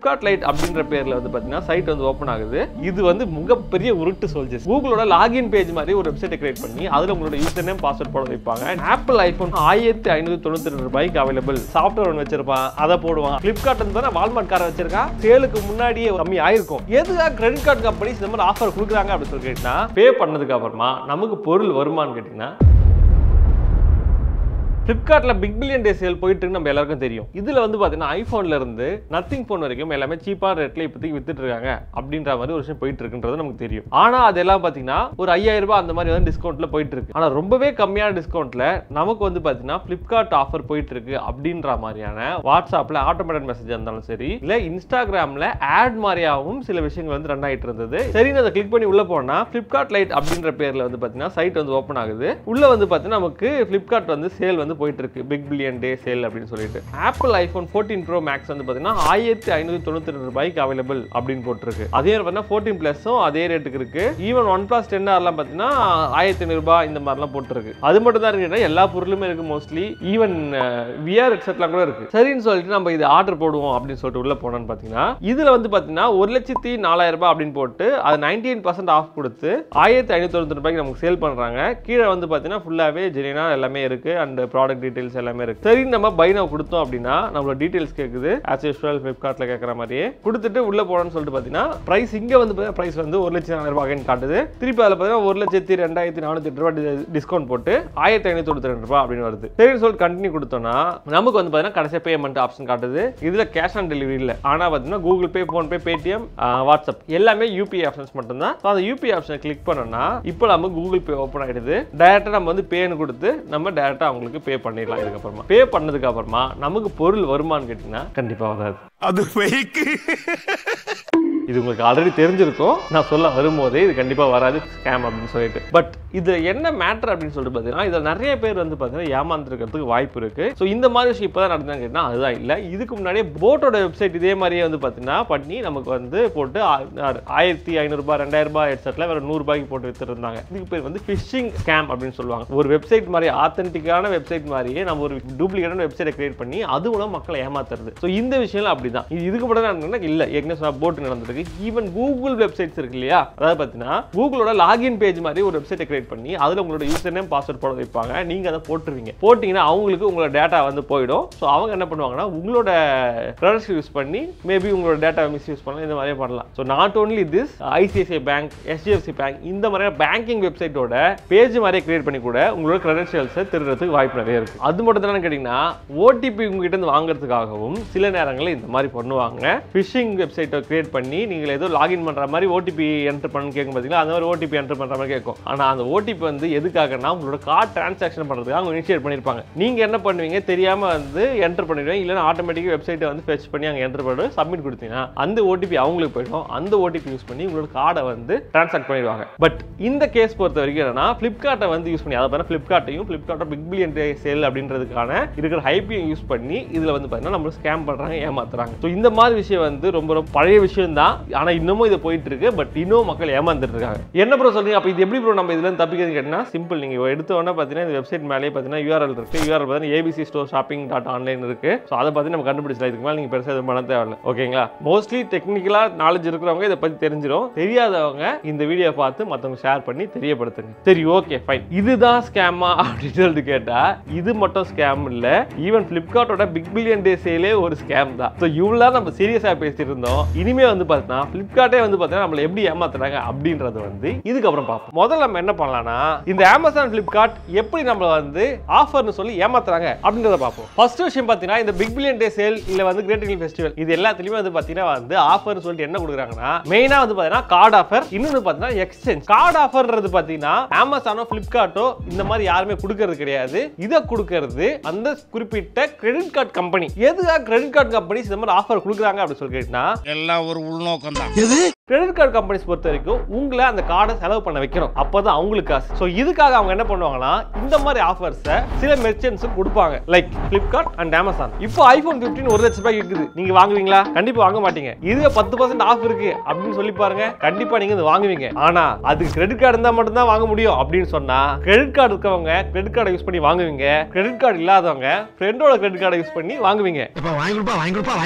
Flipkart light அப்படின்ற பேர்ல வந்து பாத்தீங்கன்னா சைட் வந்து ஓப்பன் ஆகுது இது வந்து மிகப்பெரிய உருட்டு சொல்ஜஸ் கூகுளோட லாகின் பேஜ் மாதிரி ஒரு வெப்சைட்டை கிரியேட் பண்ணி அதுல உங்களோட யூசர் நேம் பாஸ்வேர்ட் போட வைப்பாங்க ஆப்பிள் ஐபோன் ஆயிரத்தி ஐநூத்தி தொண்ணூத்தி ரெண்டு ரூபாய்க்கு அவைலபிள் சாஃப்ட்வேர் ஒன்று வச்சிருப்பான் அதை போடுவான் பிளிப்கார்ட் வந்து வால்மார்ட் காரை வச்சிருக்கான் சேலுக்கு முன்னாடியே கம்மி ஆயிருக்கும் எதுக்காக கிரெடிட் கார்டு கம்பெனிஸ் இந்த மாதிரி ஆஃபர் கொடுக்குறாங்க அப்படின்னு சொல்லி கேட்டீங்கன்னா பே பண்ணதுக்கு அப்புறமா நமக்கு பொருள் வருமான்னு கேட்டீங்கன்னா ஃப்ளிப்கார்ட்டில் பிக் பில்லியன் டே சேல் போயிட்டு இருக்கு நம்ம எல்லாருக்கும் தெரியும் இதில் வந்து பார்த்தீங்கன்னா ஐஃபோன்ல இருந்து நத்திங் ஃபோன் வரைக்கும் எல்லாமே சீப்பான ரேட்ல இப்போதைக்கு வித்துட்டு இருக்காங்க அப்படின்ற மாதிரி ஒரு விஷயம் போயிட்டு இருக்குன்றது நமக்கு தெரியும் ஆனால் அதெல்லாம் பார்த்தீங்கன்னா ஒரு ஐயாயிரம் ரூபாய் அந்த மாதிரி வந்து டிஸ்கவுண்ட்ல போயிட்டு இருக்கு ஆனால் ரொம்பவே கம்மியான டிஸ்கவுண்ட்ல நமக்கு வந்து பார்த்தீங்கன்னா ஃப்ளிப்கார்ட் ஆஃபர் போயிட்டு இருக்கு அப்படின்ற மாதிரியான வாட்ஸ்அப்பில் ஆட்டோமேட்டட் மெசேஜ் இருந்தாலும் சரி இல்லை இன்ஸ்டாகிராமில் ஆட் மாதிரியாகவும் சில விஷயங்கள் வந்து ரன் ஆகிட்டு இருந்தது சரி அதை கிளிக் பண்ணி உள்ள போனா ஃப்ளிப்கார்ட் லைட் அப்படின்ற பேர்ல வந்து பார்த்தீங்கன்னா சைட் வந்து ஓப்பன் ஆகுது உள்ள வந்து பார்த்தீங்கன்னா நமக்கு ஃப்ளிப்கார்ட் வந்து சேல் வந்து போயிட்டு இருக்கு பிக் பில்லியன் டே சேல் அப்படின்னு சொல்லிட்டு Apple iPhone fourteen Pro Max வந்து பார்த்தீங்கன்னா ஆயிரத்தி ஐநூத்தி தொண்ணூத்தி ரெண்டு ரூபாய்க்கு அவைலபிள் அப்படின்னு போட்டிருக்கு அதே பார்த்தீங்கன்னா ஃபோர்டீன் பிளஸும் அதே ரேட்டுக்கு இருக்கு ஈவன் ஒன் பிளஸ் டென் ஆர்லாம் பார்த்தீங்கன்னா ஆயிரத்தி ஐநூறு ரூபாய் இந்த மாதிரிலாம் போட்டிருக்கு அது மட்டும் தான் இருக்கு எல்லா பொருளுமே இருக்கு மோஸ்ட்லி ஈவன் விஆர் ஹெட்செட்லாம் கூட இருக்கு சரின்னு சொல்லிட்டு நம்ம இது ஆர்டர் போடுவோம் அப்படின்னு சொல்லிட்டு உள்ள போனோம்னு பார்த்தீங்கன்னா இதுல வந்து பார்த்தீங்கன்னா ஒரு லட்சத்தி நாலாயிரம் ரூபாய் அப்படின்னு போட்டு அது நைன்டி பர்சன்ட் ஆஃப் கொடுத்து ஆயிரத்தி ஐநூத்தி தொண்ணூத்தி ரூபாய்க்கு நமக்கு சேல் பண்றாங்க கீழே வந்து பார்த்தீங்கன்னா ஃபுல்லாவே ஜெனினா எல்லாமே இருக்கு அண்ட் ப்ராடக்ட் டீடைல்ஸ் எல்லாமே இருக்கு சரி நம்ம பை நவ் கொடுத்தோம் அப்படின்னா நம்மளோட டீடைல்ஸ் கேட்குது ஆஸ் யூஸ்வல் ஃபிளிப்கார்ட்ல கேட்குற மாதிரியே கொடுத்துட்டு உள்ள போனோம்னு சொல்லிட்டு பார்த்தீங்கன்னா பிரைஸ் இங்க வந்து பிரைஸ் வந்து ஒரு லட்சம் நாலாயிரம் ரூபாய்ன்னு காட்டுது திருப்பி அதில் பார்த்தீங்கன்னா ஒரு லட்சத்தி ரெண்டாயிரத்தி நானூத்தி எட்டு ரூபாய் டிஸ்கவுண்ட் போட்டு ஆயிரத்தி ஐநூத்தி தொண்ணூத்தி ரெண்டு ரூபாய் அப்படின்னு வருது சரின்னு சொல்லிட்டு கண்டினியூ கொடுத்தோம்னா நமக்கு வந்து பார்த்தீங்கன்னா கடைசியாக பேமெண்ட் ஆப்ஷன் காட்டுது இதுல கேஷ் ஆன் டெலிவரி இல்லை ஆனா பார்த்தீங்கன்னா Google Pay PhonePe Paytm WhatsApp எல்லாமே யூபிஐ ஆப்ஷன்ஸ் மட்டும்தான் So, அந்த யூபிஐ ஆப்ஷனை கிளிக் பண்ணோம்னா இப்போ நம்ம கூகுள் பே ஓப்பன் ஆயிடுது டைரக்டா நம்ம வந்து பேன்னு கொடுத்து நம்ம டைரக்டா அவங்களுக்கு பே பண்ணிடலாம் இதுக்கப்புறமா பே பண்ணதுக்கு அப்புறமா நமக்கு பொருள் வருமான்னு கேட்டீங்கன்னா கண்டிப்பா வராது அது ஃபேக்கு இது உங்களுக்கு ஆல்ரெடி தெரிஞ்சிருக்கும் நான் சொல்ல வரும்போதே இது கண்டிப்பா வராது ஸ்கேம் அப்படின்னு சொல்லிட்டு பட் இது என்ன மேட்டர் அப்படின்னு சொல்லிட்டு பார்த்தீங்கன்னா இதில் நிறைய பேர் வந்து பார்த்தீங்கன்னா ஏமாந்துருக்கிறதுக்கு வாய்ப்பு இருக்கு ஸோ இந்த மாதிரி விஷயம் இப்போ தான் நடந்தாங்க கேட்டால் அதுதான் இல்லை இதுக்கு முன்னாடியே போட்டோட வெப்சைட் இதே மாதிரியே வந்து பார்த்தீங்கன்னா பண்ணி நமக்கு வந்து போட்டு ஆ- ஆ- ஆயிரத்தி ஐநூறுரூபா ரெண்டாயிரம் ரூபாய் ஹெட்செட்டில் வேறு நூறுபாய்க்கு போட்டு வித்துருந்தாங்க இதுக்கு பேர் வந்து ஃபிஷிங் ஸ்கேம் அப்படின்னு சொல்லுவாங்க ஒரு வெப்சைட் மாதிரி ஆத்தென்டிக்கான வெப்சைட் மாதிரியே நம்ம ஒரு டூப்ளிகேட்டான வெப்சைட்டை கிரியேட் பண்ணி அது மூலம் மக்களை ஏமாத்துறது ஸோ இந்த விஷயம்லாம் அப்படிதான் இது இதுக்கு மட்டும் தான் நடந்ததுன்னா இல்லை ஏற்கனவே சொன்ன போட்டு நடந்திருக்கு ஈவன் கூகுள் வெப்சைட்ஸ் இருக்கு இல்லையா அதாவது பார்த்தீங்கன்னா கூகுளோட லாகின் பேஜ் மாதிரி ஒரு வெப்சைட்டை கிரியேட் பண்ணி அதில் உங்களோட யூசர் நேம் பாஸ்வேர்ட் போட வைப்பாங்க நீங்கள் அதை போட்டுருவீங்க போட்டிங்கன்னா அவங்களுக்கு உங்களோட டேட்டா வந்து போயிடும் ஸோ அவங்க என்ன பண்ணுவாங்கன்னா உங்களோட க்ரெடிட்ஸ் யூஸ் பண்ணி மேபி உங்களோட டேட்டா மிஸ் யூஸ் பண்ணலாம் இந்த மாதிரியே பண்ணலாம் so not only this ICICI bank HDFC bank இந்த மாதிரியான பேங்கிங் வெப்சைட்டோட பேஜ் மாதிரியே கிரியேட் பண்ணி கூட உங்களோட கிரெடென்ஷியல்ஸை திருடுறதுக்கு வாய்ப்பு நிறைய இருக்கு அது மட்டும் தான் கேட்டிங்கன்னா ஓடிபி உங்ககிட்ட இருந்து வாங்குறதுக்காகவும் சில நேரங்களில் இந்த மாதிரி பண்ணுவாங்க ஃபிஷிங் வெப்சைட்டை கிரியேட் பண்ணி நீங்கள் ஏதோ லாகின் பண்ணுற மாதிரி ஓடிபி என்டர் பண்ணு கேட்கும் பார்த்தீங்களா அந்த மாதிரி ஓடிபி என்டர் பண்ணுற மாதிரி கேட்கும் ஆனால் அந்த ஓடிபி வந்து எதுக்காகனா உங்களோட கார்டு டிரான்சாக்ஷன் பண்ணுறதுக்காக அவங்க இனிஷியேட் பண்ணியிருப்பாங்க நீங்கள் என்ன பண்ணுவீங்க தெரியாமல் வந்து என்டர் பண்ணிடுவீங்க இல்லைன்னா ஆட்டோமேட்டிக்காக வெப்சைட்டை வந்து ஃபெச் பண்ணி அங்கே என்டர் பண்ணி சப்மிட் கொடுத்தீங்கன்னா அந்த ஓடிபி அவங்களுக்கு போயிடும் அந்த ஓடிபி யூஸ் பண்ணி உங்களோட கார்டை வந்து டிரான்சாக்ட் பண்ணிடுவாங்க பட் இந்த கேஸ் பொறுத்த வரைக்கும் என்னன்னா ஃப்ளிப்கார்ட்டை வந்து யூஸ் பண்ணி அதை பார்த்தா ஃப்ளிப்கார்ட்டையும் ஃப்ளிப்கார்ட்டோட பிக் பில்லியன் டே சேல் அப்படின்றதுக்கான இருக்கிற ஹைப்பையும் யூஸ் பண்ணி இதில் வந்து பார்த்தீங்கன்னா நம்ம ஸ்கேம் பண்ணுறாங்க ஏமாத்துறாங்க ஸோ இந்த மாதிரி விஷயம் வந்து ரொம்ப ரொம்ப பழைய விஷயம் தான் ஆனால் இன்னமும் இது போயிட்டு இருக்கு பட் இன்னும் மக்கள் ஏமாந்துட்டு இருக்காங்க என்ன ப்ரோ சொல்றீங்க அப்போ இது எப்படி ப்ரோ நம்ம இதுல இருந்து தப்பிக்கிறது கேட்டிங்கன்னா சிம்பிள் நீங்கள் எடுத்த உடனே பார்த்தீங்கன்னா இந்த வெப்சைட் மேலேயே பார்த்தீங்கன்னா யூஆர்எல் இருக்கு யூஆர்எல் பார்த்தீங்கன்னா ABC store shopping dot online இருக்கு ஸோ அதை பற்றி நம்ம கண்டுபிடிச்சலாம் இதுக்கு மேலே நீங்கள் பெருசாக எதுவும் பண்ண தேவையில்ல ஓகேங்களா மோஸ்ட்லி டெக்னிக்கலாக நாலேஜ் இருக்கிறவங்க இதை பற்றி தெரிஞ்சிடும் தெரியாதவங்க இந்த வீடியோ பார்த்து மற்றவங்க ஷேர் பண்ணி தெரியப்படுத்துங்க சரி ஓகே ஃபைன் இதுதான் ஸ்கேமா அப்படின்னு சொல்லிட்டு கேட்டா இது மட்டும் ஸ்கேம் இல்ல ஈவன் ஃப்ளிப்கார்ட்டோட பிக் பில்லியன் டே சேலே ஒரு ஸ்கேம் தான் ஸோ இவ்வளோ நம்ம சீரியஸாக பேசிட்டு இருந்தோம் இனிமே வந்து பார்த்தீங்கன்னா ஃப்ளிப்கார்ட்டே வந்து பார்த்தீங்கன்னா நம்மளை எப்படி ஏமாத்துறாங்க அப்படின்றது வந்து இதுக்கப்புறம் பார்ப்போம் முதல்ல நம்ம என்ன பண்ணலாம்னா இந்த அமேசான் ஃப்ளிப்கார்ட் எப்படி நம்மள வந்து ஆஃபர்னு சொல்லி ஏமாத்துறாங்க அப்படின்றத பார்ப்போம் ஃபர்ஸ்ட் விஷயம் பார்த்தீங்கன்னா இந்த பிக் பில்லியன் டே சேல் இல்ல வந்து கிரேட் இண்டியன் ஃபெஸ்டிவல் இது எல்லாத்துலயுமே வந்து பார்த்தீங்கன்னா வந்து ஆஃபர்னு சொல்லிட்டு என்ன கொடுக்குறாங்கன்னா மெயினா வந்து பார்த்தீங்கன்னா கார்டு ஆஃபர் இன்னொன்று பார்த்தீங்கன்னா எக்ஸ்சேஞ்ச் கார்டு ஆஃபர்ன்றது பார்த்தீங்கன்னா அமேசானோ ஃப்ளிப்கார்ட்டோ இந்த மாதிரி யாருமே கொடுக்கறது கிடையாது இதை கொடுக்கறது அந்த குறிப்பிட்ட கிரெடிட் கார்டு கம்பெனி எதுக்காக கிரெடிட் கார்டு கம்பெனிஸ் இந்த மாதிரி ஆஃபர் கொடுக்குறாங்க அப்படின்னு சொல்லி கேட்டீங்கன்னா எல்லாம் ஒரு உள்நோக்கம் தான் கிரெடிட் கார்டு கம்பெனிஸ் பொறுத்த வரைக்கும் உங்களை அந்த கார்டை செலவு பண்ண வைக்கணும் அப்பதான் அவங்களுக்கு காசு ஸோ இதுக்காக அவங்க என்ன பண்ணுவாங்கன்னா இந்த மாதிரி ஆஃபர்ஸை சில மெர்ச்சன்ஸ் கொடுப்பாங்க லைக் Flipkart அண்ட் அமேசான் இப்போ ஐபோன் 15 ஒரு லட்ச ரூபாய் இருக்குது நீங்க வாங்குவீங்களா கண்டிப்பா வாங்க மாட்டீங்க இதுவே பத்து பர்சன்ட் ஆஃப் இருக்கு அப்படின்னு சொல்லி பாருங்க கண்டிப்பா நீங்க இது வாங்குவீங்க ஆனா அதுக்கு கிரெடிட் கார்டு இருந்தா மட்டும் தான் வாங்க முடியும் அப்படின்னு சொன்னா கிரெடிட் கார்டு இருக்கவங்க கிரெடிட் கார்டை யூஸ் பண்ணி வாங்குவீங்க கிரெடிட் கார்டு இல்லாதவங்க ஃப்ரெண்டோட கிரெடிட் கார்டை யூஸ் பண்ணி வாங்குவீங்க வாங்கி கொடுப்பா வாங்கி கொடுப்பா வாங்கி கொடுப்பா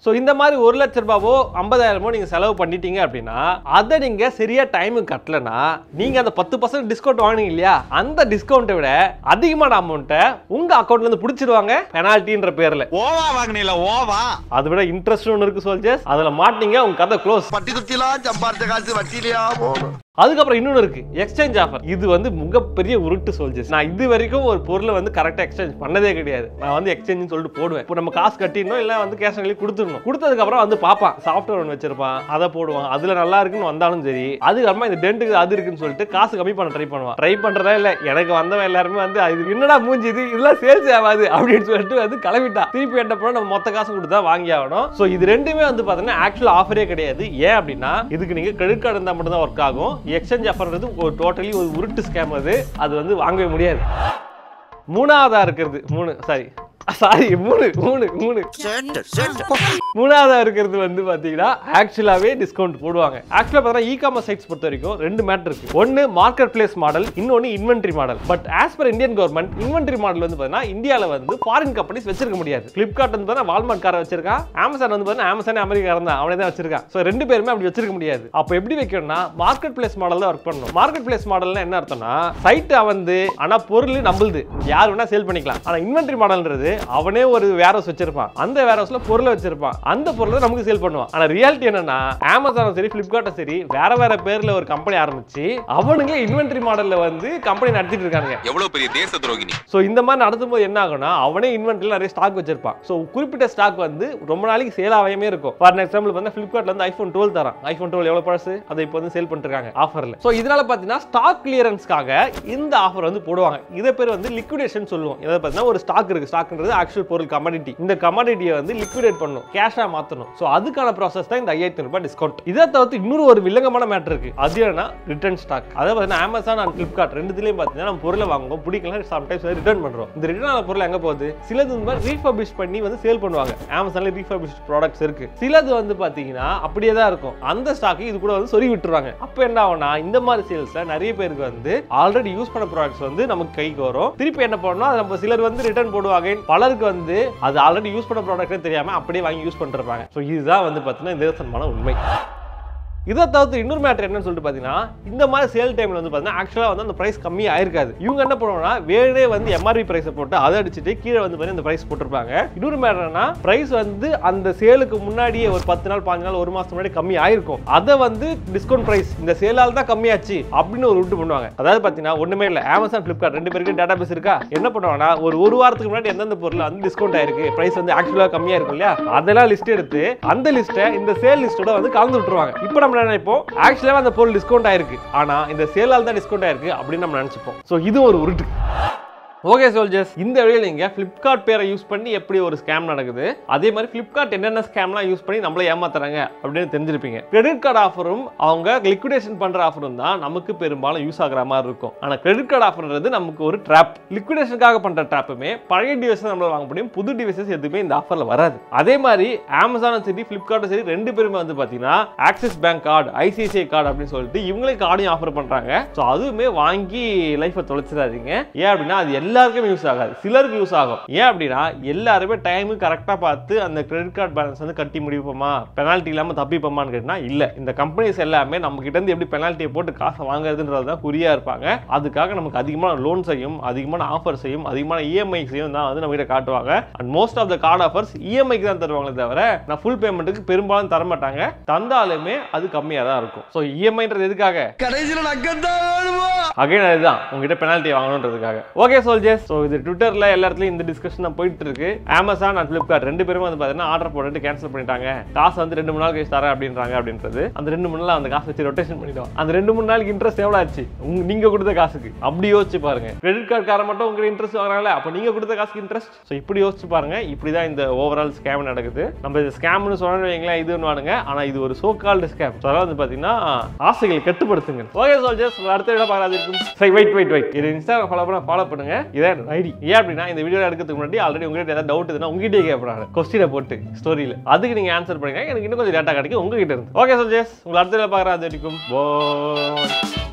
ஸோ இந்த மாதிரி ஒரு லட்ச ரூபாவோ ஐம்பதாயிரமோ நீங்கள் செலவு பண்ணிட்டீங்க அப்படின்னா அதை நீங்கள் சரியா டைமுக்கு கட்டலனா நீங்கள் அந்த பத்து பர்சன்ட் டிஸ்கவுண்ட் வாங்கினீங்க இல்லையா அந்த டிஸ்கவுண்ட்டை விட அதிகமான அமௌண்ட்டை உங்கள் அக்கௌண்ட்லேருந்து பிடிச்சிருவாங்க பெனால்ட்டின்ற பேரில் ஓவா வாங்கினீல ஓவா அதை விட இன்ட்ரெஸ்ட் ஒன்று இருக்கு சோல்ஜர்ஸ் அதில் மாட்டீங்க உங்க கதை க்ளோஸ் பட்டி தொட்டிலாம் சம்பாரிச்ச காசு வட்டிலையா போகணும் அதுக்கப்புறம் இன்னொன்று இருக்கு எக்ஸ்சேஞ்ச் ஆஃபர் இது வந்து மிகப்பெரிய உருட்டு சோல்ஜர்ஸ் நான் இது வரைக்கும் ஒரு பொருளை வந்து கரெக்டாக எக்ஸ்சேஞ்ச் பண்ணதே கிடையாது நான் வந்து எக்ஸ்சேஞ்ச் சொல்லிட்டு போடுவேன் இப்போ நம்ம காசு கட்டிடணும் இல்லை வந்து கேஷ் ஆன் கொடுத்துடணும் கொடுத்ததுக்கப்புறம் வந்து பார்ப்பான் சாஃப்ட்வேர் ஒன்று வச்சிருப்பான் அதை போடுவான் அதில் நல்லா இருக்குன்னு வந்தாலும் சரி அதுக்கப்புறமா இந்த டென்ட்டுக்கு அது இருக்குன்னு சொல்லிட்டு காசு கம்மி பண்ண ட்ரை பண்ணுவான் ட்ரை பண்ணுறதா இல்லை எனக்கு வந்தவன் எல்லாருமே வந்து அது என்னடா மூஞ்சி இது இதெல்லாம் சேல்ஸ் ஆகாது அப்படின்னு சொல்லிட்டு வந்து கிளம்பிட்டான் திருப்பி என்ன பண்ண நம்ம மொத்த காசு கொடுத்து தான் வாங்கி ஆகணும் ஸோ இது ரெண்டுமே வந்து பார்த்தீங்கன்னா ஆக்சுவல் ஆஃபரே கிடையாது ஏன் அப்படின்னா இதுக்கு நீங்கள் கிரெடிட் கார்டு இருந்தால் மட்டும் தான் ஒர்க் ஆகும் எக்ஸ்சேஞ்ச் ஆஃபர்ன்றது ஒரு டோட்டலி ஒரு உருட்டு ஸ்கேம் அது அது வந்து வாங்கவே முடியாது மூணாவதா இருக்கிறது மூணு சாரி சாரி மூணு மூணு மூணு மூணாவதா இருக்கிறது வந்து பாத்தீங்கன்னா ஆக்சுவலாவே டிஸ்கவுண்ட் போடுவாங்க ஆக்சுவலா பார்த்தா இ காமர்ஸ் சைட்ஸ் பொறுத்த வரைக்கும் ரெண்டு மேட்டர் இருக்கு ஒன்னு மார்க்கெட் பிளேஸ் மாடல் இன்னொன்னு inventory model but as per Indian government inventory model வந்து பாத்தீங்கன்னா இந்தியால வந்து ஃபாரின் கம்பெனிஸ் வச்சிருக்க முடியாது பிளிப்கார்ட் வந்து பார்த்தா வால்மார்ட் கார வச்சிருக்கான் அமேசான் வந்து பார்த்தா அமேசான் அமெரிக்காரன் தான் அவனே தான் வச்சிருக்கான் ஸோ ரெண்டு பேருமே அப்படி வச்சிருக்க முடியாது அப்போ எப்படி வைக்கணும்னா மார்க்கெட் பிளேஸ் மாடல் தான் ஒர்க் பண்ணணும் மார்க்கெட் பிளேஸ் மாடல்னா என்ன அர்த்தம்னா சைட் வந்து ஆனா பொருள் நம்மளுது யார் வேணா சேல் பண்ணிக்கலாம் ஆனா இன்வென்ட்ரி மாடல்ன்றது அவனே ஒரு வேர் ஹவுஸ் வச்சிருப்பான் அந்த வேர் ஹவுஸ்ல பொருளை வச்சிருப்பான் அந்த பொருளை நமக்கு சேல் பண்ணுவான் ஆனா ரியாலிட்டி என்னன்னா அமேசானும் சரி பிளிப்கார்ட்டும் சரி வேற வேற பேர்ல ஒரு கம்பெனி ஆரம்பிச்சு அவனுங்களே இன்வென்ட்ரி மாடல்ல வந்து கம்பெனி நடத்திட்டு இருக்காங்க எவ்வளவு பெரிய தேச துரோகினி ஸோ இந்த மாதிரி நடத்தும்போது என்ன ஆகும்னா அவனே இன்வென்ட்ரியில் நிறைய ஸ்டாக் வச்சிருப்பான் ஸோ குறிப்பிட்ட ஸ்டாக் வந்து ரொம்ப நாளைக்கு சேல் ஆகாமே இருக்கும் ஃபார் எக்ஸாம்பிள் வந்து ஃபிளிப்கார்ட்ல வந்து ஐஃபோன் டுவெல் தரான் ஐஃபோன் டுவெல் எவ்வளோ பழசு அதை இப்போ வந்து சேல் பண்ணிருக்காங்க ஆஃபரில் ஸோ இதனால பார்த்தீங்கன்னா ஸ்டாக் கிளியரன்ஸ்க்காக இந்த ஆஃபர் வந்து போடுவாங்க இதை பேர் வந்து லிக்விடேஷன் சொல்லுவோம் இதை பார்த்தீங்கன்னா ஒரு ஸ்டாக் இருக்கு ஸ்டாக்ன்றது ஆக்சுவல் பொருள் கமாடிட்டி இந்த கமாடிட்டியை வந்து லிக்விடேட் பண்ணும் கேஷாக மாற்றணும் ஸோ அதுக்கான ப்ராசஸ் தான் இந்த ஐயாயிரத்தி ரூபாய் டிஸ்கவுண்ட் இதை தவிர்த்து இன்னொரு ஒரு வில்லங்கமான மேட்டர் இருக்கு அது என்னன்னா ரிட்டர்ன் ஸ்டாக் அதை பார்த்தீங்கன்னா அமேசான் அண்ட் ஃபிளிப்கார்ட் ரெண்டுத்துலையும் பார்த்தீங்கன்னா நம்ம பொருளை வாங்குவோம் பிடிக்கலாம் சம்டைம்ஸ் ரிட்டர்ன் பண்றோம் இந்த ரிட்டர்ன் ஆன பொருள் எங்க போகுது சிலது வந்து ரீஃபர்பிஷ் பண்ணி வந்து சேல் பண்ணுவாங்க அமேசான்ல ரீஃபர்பிஷ் ப்ராடக்ட்ஸ் இருக்கு சிலது வந்து பாத்தீங்கன்னா அப்படியே தான் இருக்கும் அந்த ஸ்டாக் இது கூட வந்து சொறி விட்டுருவாங்க அப்ப என்ன ஆகும்னா இந்த மாதிரி சேல்ஸ்ல நிறைய பேருக்கு வந்து ஆல்ரெடி யூஸ் பண்ண ப்ராடக்ட்ஸ் வந்து நமக்கு கைக்கு வரும் திருப்பி என்ன பண்ணணும் அது நம்ம சிலர் வந்து ரிட்டர்ன் போடுவாங்க பலருக்கு வந்து அது ஆல்ரெடி யூஸ் பண்ண ப்ராடக்ட்டே தெரியாம அப்படியே வாங்கி யூஸ் பண்ணிருப்பாங்க ஸோ இதுதான் வந்து பார்த்தீங்கன்னா நிதர்சனமான உண்மை இதை தவிர்த்து இன்னொரு மேட்டர் என்னன்னு சொல்லிட்டு பார்த்தீங்கன்னா இந்த மாதிரி சேல் டைமில் வந்து பார்த்தீங்கன்னா ஆக்சுவலாக வந்து அந்த ப்ரைஸ் கம்மி ஆயிருக்காது இவங்க என்ன பண்ணுவாங்கன்னா வேறே வந்து எம்ஆர்பி ப்ரைஸை போட்டு அதை அடிச்சுட்டு கீழே வந்து பார்த்தீங்கன்னா இந்த ப்ரைஸ் போட்டிருப்பாங்க இன்னொரு மேட்டர் என்னன்னா ப்ரைஸ் வந்து அந்த சேலுக்கு முன்னாடியே ஒரு பத்து நாள் பாஞ்சு நாள் ஒரு மாதம் முன்னாடி கம்மி ஆயிருக்கும் அதை வந்து டிஸ்கவுண்ட் ப்ரைஸ் இந்த சேலால் தான் கம்மியாச்சு அப்படின்னு ஒரு விட்டு பண்ணுவாங்க அதாவது பார்த்தீங்கன்னா ஒன்றுமே இல்லை அமேசான் ஃப்ளிப்கார்ட் ரெண்டு பேருக்கு டேட்டா பேஸ் இருக்கா என்ன பண்ணுவாங்கன்னா ஒரு ஒரு வாரத்துக்கு முன்னாடி எந்தெந்த பொருள் வந்து டிஸ்கவுண்ட் ஆயிருக்கு ப்ரைஸ் வந்து ஆக்சுவலாக கம்மியாக இருக்கும் இல்லையா அதெல்லாம் லிஸ்ட் எடுத்து அந்த லிஸ்ட்டை இந்த சேல் லிஸ்ட்டோட வந்து கலந்து விட்டுருவாங்க இப்போ நம்ம என்ன நினைப்போம் ஆக்சுவலாக அந்த பொருள் டிஸ்கவுண்ட் ஆயிருக்கு ஆனால் இந்த சேலால் தான் டிஸ்கவுண்ட் ஆயிருக்கு அப்படின்னு நம்ம நினச்சிப்போம் ஸோ இது ஒரு உருட்டு ஓகே சோல்ஜர்ஸ் இந்த வழியில் நீங்கள் ஃப்ளிப்கார்ட் பேரை யூஸ் பண்ணி எப்படி ஒரு ஸ்கேம் நடக்குது அதே மாதிரி ஃப்ளிப்கார்ட் என்னென்ன ஸ்கேம்லாம் யூஸ் பண்ணி நம்மளை ஏமாத்துறாங்க அப்படின்னு தெரிஞ்சிருப்பீங்க கிரெடிட் கார்டு ஆஃபரும் அவங்க லிக்விடேஷன் பண்ணுற ஆஃபரும் தான் நமக்கு பெரும்பாலும் யூஸ் ஆகிற மாதிரி இருக்கும் ஆனால் கிரெடிட் கார்டு ஆஃபர்ன்றது நமக்கு ஒரு ட்ராப் லிக்விடேஷனுக்காக பண்ணுற ட்ராப்புமே பழைய டிவைசஸ் நம்மளால வாங்க முடியும் புது டிவைசஸ் எதுவுமே இந்த ஆஃபரில் வராது அதே மாதிரி அமேசானும் சரி ஃப்ளிப்கார்ட்டும் சரி ரெண்டு பேருமே வந்து பார்த்தீங்கன்னா Axis bank card ICICI card அப்படின்னு சொல்லிட்டு இவங்களே கார்டையும் ஆஃபர் பண்ணுறாங்க ஸோ அதுவுமே வாங்கி லைஃப்பை தொலைச்சிடாதீங்க ஏன் அப்படின்னா அது எல்லாருக்குமே யூஸ் ஆகாது சிலருக்கு யூஸ் ஆகும் ஏன் அப்படின்னா எல்லாருமே டைமு கரெக்டாக பார்த்து அந்த கிரெடிட் கார்டு பேலன்ஸ் வந்து கட்டி முடிப்போமா பெனால்ட்டி இல்லாமல் தப்பிப்போமான்னு கேட்டினா இல்லை இந்த கம்பெனிஸ் எல்லாமே நம்ம கிட்ட இருந்து எப்படி பெனால்ட்டியை போட்டு காசை வாங்குறதுன்றது தான் குறியாக இருப்பாங்க அதுக்காக நமக்கு அதிகமான லோன்ஸையும் அதிகமான ஆஃபர்ஸையும் அதிகமான இஎம்ஐஸையும் தான் வந்து நம்ம கிட்ட காட்டுவாங்க and most of the card offers இஎம்ஐக்கு தான் தருவாங்களே தவிர நான் ஃபுல் பேமெண்ட்டுக்கு பெரும்பாலும் தர மாட்டாங்க தந்தாலுமே அது கம்மியாக தான் இருக்கும் ஸோ இஎம்ஐன்றது எதுக்காக கடைசியில் நக்கத்தான் வேணுமா அகைன் அதுதான் உங்ககிட்ட பெனால்ட்டி வாங்கணுன்றதுக்காக ஓகே சோல்ஜர்ஸ் ஸோ இது ட்விட்டரில் எல்லா இடத்துலையும் இந்த டிஸ்கஷன் தான் போயிட்டு இருக்கு அமேசான் அண்ட் ஃப்ளிப்கார்ட் ரெண்டு பேருமே வந்து பார்த்தீங்கன்னா ஆர்டர் போட்டுட்டு கேன்சல் பண்ணிட்டாங்க காசு வந்து ரெண்டு மூணு நாள் கழிச்சு தரேன் அப்படின்றாங்க அப்படின்றது அந்த ரெண்டு மூணு நாள் அந்த காசு வச்சு ரொட்டேஷன் பண்ணிடுவோம் அந்த ரெண்டு மூணு நாளைக்கு இன்ட்ரெஸ்ட் எவ்வளோ ஆச்சு உங்க நீங்க கொடுத்த காசுக்கு அப்படி யோசிச்சு பாருங்க கிரெடிட் கார்டு கார மட்டும் உங்களுக்கு இன்ட்ரெஸ்ட் வாங்குறாங்களே அப்போ நீங்க கொடுத்த காசுக்கு இன்ட்ரெஸ்ட் ஸோ இப்படி யோசிச்சு பாருங்க இப்படி தான் இந்த ஓவரால் ஸ்கேம் நடக்குது நம்ம இது ஸ்கேம்னு சொன்னு வைங்களேன் இதுன்னு வாடுங்க ஆனால் இது ஒரு சோ கால்டு ஸ்கேம் ஸோ அதாவது வந்து பார்த்தீங்கன்னா ஆசைகளை கட்டுப்படுத்துங்க ஓகே சோல்ஜர்ஸ் அடுத்த விட பார்க்காது இருக்கும் சரி வெயிட் வெயிட் வெயிட் இது இன்ஸ்டாகிராம் ஃபாலோ பண்ண ஃபாலோ பண்ணுங்க இதான் ஐடி ஏன் அப்படின்னா இந்த வீடியோ எடுக்கிறதுக்கு முன்னாடி ஆல்ரெடி உங்ககிட்ட ஏதாவது டவுட் இருந்தால் உங்ககிட்டயே கேட்பறாங்க கொஸ்டினை போட்டு ஸ்டோரியில் அதுக்கு நீங்க ஆன்சர் பண்ணுங்க எனக்கு இன்னும் கொஞ்சம் டேட்டா கிடைக்கும் உங்ககிட்ட இருந்து ஓகே சோல்ஜர்ஸ் உங்களை அடுத்த பார்க்குறேன் அது வரைக்கும் போ